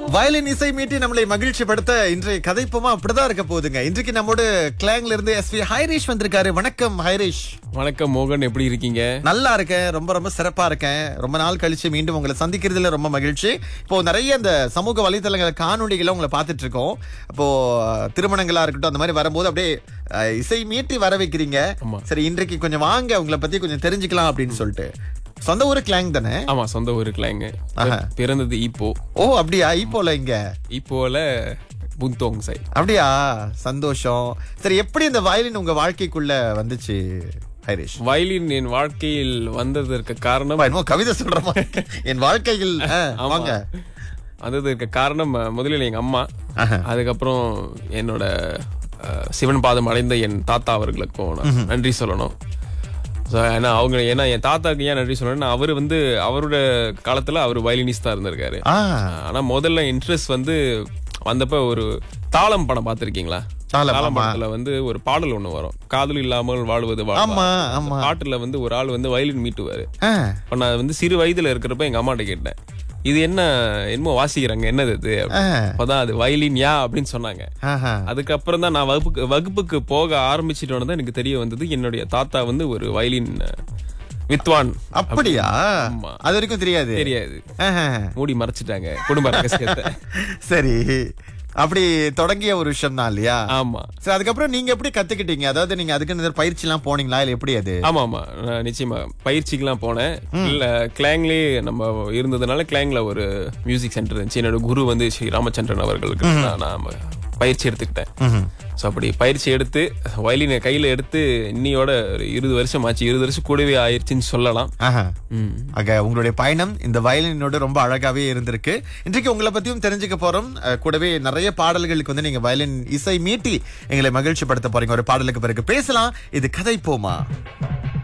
Violin இசை மீட்டி நம்மளை மகிழ்ச்சிப்படுத்த இன்றைய கதைப்பமா அப்படிதான் இருக்க போகுதுங்க இன்றைக்கு நம்மோட கிளாங்ல இருந்து எஸ் வி ஹைரீஷ் வந்திருக்காரு வணக்கம் ஹைரீஷ் வணக்கம் மோகன் எப்படி இருக்கீங்க நல்லா இருக்கேன் ரொம்ப ரொம்ப சிறப்பா இருக்கேன் ரொம்ப நாள் கழிச்சு மீண்டும் உங்களை சந்திக்கிறதுல ரொம்ப மகிழ்ச்சி இப்போ நிறைய இந்த சமூக வலைத்தளங்கள் காணொளிகளை உங்களை பார்த்துட்டு இருக்கோம் இப்போ திருமணங்களா இருக்கட்டும் அந்த மாதிரி வரும்போது அப்படியே அஹ், இசை மீட்டி வர வைக்கிறீங்க ஆமா. சரி இன்றைக்கு கொஞ்சம் வாங்க உங்களை பத்தி கொஞ்சம் தெரிஞ்சுக்கலாம் அப்படின்னு சொல்லிட்டு சொந்த ஊரு கிளாங் தானே ஆமா சொந்த ஊரு கிளைங்க ஆஹா. பிறந்தது இப்போ ஓ அப்படியா இப்போல இங்க இப்போல புந்தோங் சைட் அப்படியா சந்தோஷம் சரி எப்படி இந்த வயலின் உங்க வாழ்க்கைக்குள்ள வந்துச்சு ஹைரீஷ் வயலின் என் வாழ்க்கையில் வந்ததற்கு காரணம் என்னமோ கவிதை சொல்ற மாதிரி இருக்கு. என் வாழ்க்கையில் ஆ, ஆமா. வாங்க வந்ததற்கு காரணம் அஹ், முதலில் எங்க அம்மா ஆஹா. அதுக்கப்புறம் என்னோட அஹ், சிவன் பாதம் அடைந்த என் தாத்தா அவர்களுக்கும் நான் நன்றி சொல்லணும் So, ஏன்னா அவங்க ஏன்னா என் தாத்தாக்கு ஏன் நன்றி சொல்லணும்னா அவர் வந்து அவரோட காலத்துல அவர் வயலினிஸ்ட் தான் இருந்திருக்காரு ஆ ஆனா முதல்ல இன்ட்ரெஸ்ட் வந்து வந்தப்ப ஒரு தாளம் படம் பார்த்திருக்கீங்களா தாளம், தாளம் ஆமா. படத்துல வந்து ஒரு பாடல் ஒண்ணு வரும் காதல் இல்லாமல் வாழ்வது வாழ்வா. ஆமா ஆமா பாட்டுல வந்து ஒரு ஆள் வந்து வயலின் மீட்டுவாரு ஆ, அப்ப நான் வந்து சிறு வயதுல இருக்கிறப்ப எங்க அம்மாட்ட கேட்டேன் இது என்ன என்னமோ வாசிக்கிறாங்க என்னது இது ஆ, அப்பதான் அது வயலின் யா அப்படின்னு சொன்னாங்க ஆஹா. அதுக்கப்புறம் தான் நான் வகுப்புக்கு வகுப்புக்கு போக ஆரம்பிச்சிட்டோன்னு தான் எனக்கு தெரிய வந்தது என்னுடைய தாத்தா வந்து ஒரு வயலின் அஹ், வித்வான் அப்படியா ஆமா. அது வரைக்கும் தெரியாது தெரியாது ஆஹா. மூடி மறைச்சிட்டாங்க குடும்ப ரகசியத்தை சரி அப்படி தொடங்கிய ஒரு விஷயம் தான் இல்லையா ஆமா சரி அதுக்கப்புறம் நீங்க எப்படி கத்துக்கிட்டீங்க அதாவது நீங்க அதுக்கு பயிற்சி எல்லாம் போனீங்களா இல்ல எப்படி அது ஆமா ஆமா நான் நிச்சயமா பயிற்சிக்கெல்லாம் போனேன் இல்ல கிளாங்லயே நம்ம இருந்ததுனால கிளாங்ல ஒரு மியூசிக் சென்டர் இருந்துச்சு என்னோட குரு வந்து ஸ்ரீ ராமச்சந்திரன் அவர்களுக்கு நான் நான் பயிற்சி எடுத்துக்கிட்டேன் ம்ஹும். ஸோ அப்படி பயிற்சி எடுத்து வயலினை கையில எடுத்து இன்னியோட ஒரு இருபது வருஷம் ஆச்சு இருபது வருஷம் கூடவே ஆயிருச்சுன்னு சொல்லலாம் ஆஹா. ம். ஆக உங்களுடைய பயணம் இந்த வயலினோட ரொம்ப அழகாவே இருந்திருக்கு இன்றைக்கு உங்களை பத்தியும் தெரிஞ்சுக்க போறோம் அஹ், கூடவே நிறைய பாடல்களுக்கு வந்து நீங்க வயலின் இசை மீட்டி எங்களை மகிழ்ச்சிப்படுத்த போறீங்க ஒரு பாடலுக்கு பிறகு பேசலாம் இது கதை போமா